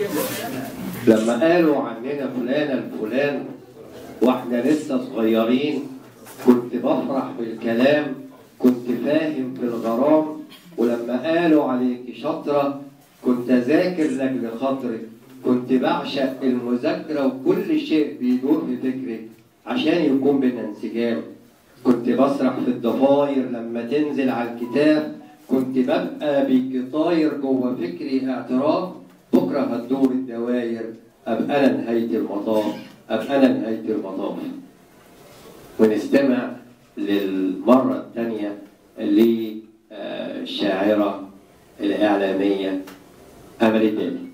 لما قالوا عننا فلان الفلان واحنا لسه صغيرين كنت بفرح بالكلام كنت فاهم في الغرام ولما قالوا عليك شاطرة كنت أذاكر لأجل خاطرك كنت بعشق المذاكرة وكل شيء بيدور في فكرك عشان يكون بينا انسجام كنت بسرح في الضفاير لما تنزل على الكتاب كنت ببقى بيك طاير جوه فكري اعتراف بكره هتدور الدواير ابقى انا نهايه المطاف ابقى انا نهايه المطاف ونستمع للمره الثانيه للشاعره الاعلاميه امل الدالي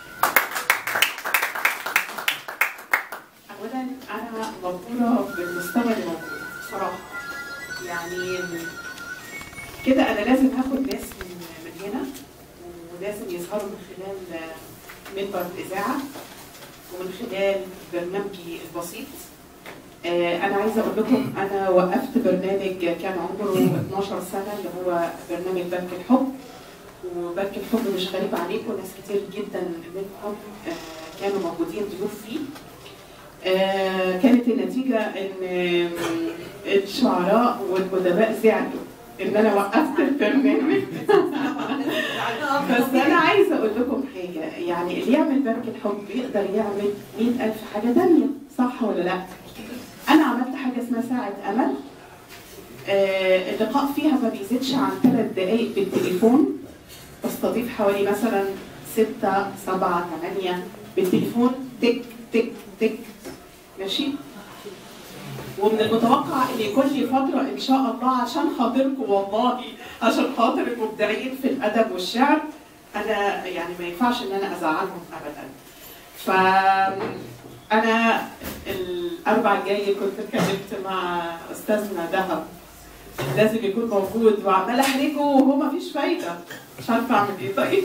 اولا انا مبهوره بالمستوى اللي موجود بصراحه يعني كده انا لازم هاخد ناس من من هنا ولازم يظهروا من خلال منبر الاذاعه ومن خلال برنامجي البسيط آه، انا عايزه اقول لكم انا وقفت برنامج كان عمره 12 سنه اللي هو برنامج بنك الحب وبنك الحب مش غريب عليكم ناس كتير جدا منكم آه، كانوا موجودين ضيوف فيه آه، كانت النتيجة إن الشعراء والأدباء زعلوا إن أنا وقفت البرنامج بس أنا عايزة أقول لكم حاجة يعني اللي يعمل بنك الحب يقدر يعمل مئة ألف حاجة تانية صح ولا لأ؟ أنا عملت حاجة اسمها ساعة أمل آه، اللقاء فيها ما بيزيدش عن ثلاث دقايق بالتليفون بستضيف حوالي مثلا ستة سبعة ثمانية بالتليفون تك تك تك ماشي ومن المتوقع ان يكون لي فتره ان شاء الله عشان خاطركم والله عشان خاطر المبدعين في الادب والشعر انا يعني ما ينفعش ان انا ازعلهم ابدا ف انا الاربع الجاي كنت اتكلمت مع استاذنا دهب لازم يكون موجود وعمال احرجه وهو ما فيش فايده مش عارفه اعمل ايه طيب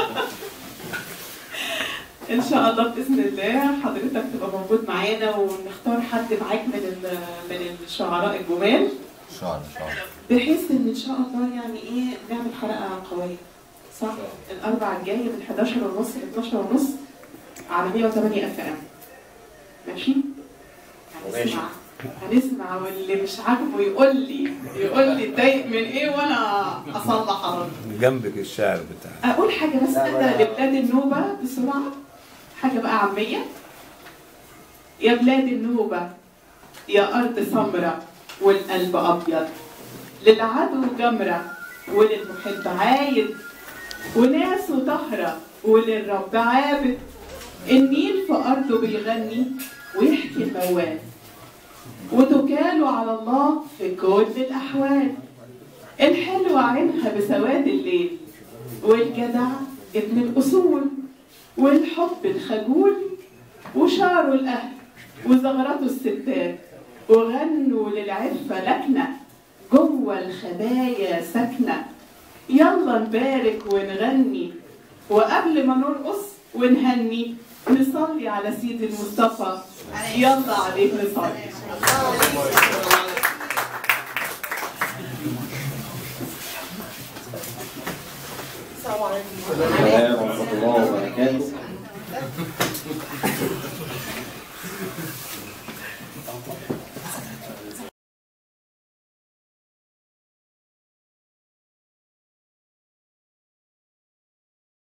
ان شاء الله باذن الله حضرتك تبقى موجود معانا ونختار حد معاك من ال- من الشعراء الجمال شعر شعر بحيث ان ان شاء الله يعني ايه نعمل حلقه قويه صح الاربع الجاي من 11 ونص ل 12 ونص على 108 اف ام ماشي هنسمع هنسمع واللي مش عاجبه يقول لي يقول لي اتضايق من ايه وانا اصلح ارد جنبك الشعر بتاعك اقول حاجه بس كده لبلاد النوبه بسرعه حاجه بقى عاميه يا بلاد النوبه يا ارض سمرة والقلب ابيض للعدو جمره وللمحب عايد وناسه طهره وللرب عابد النيل في ارضه بيغني ويحكي الموال وتكال على الله في كل الاحوال الحلوة عينها بسواد الليل والجدع ابن الأصول والحب الخجول وشعره الأهل وزغرته الستات وغنوا للعفة لكنة جوه الخبايا ساكنة يلا نبارك ونغني وقبل ما نرقص ونهني نصلي على سيد المصطفى يلا عليه نصلي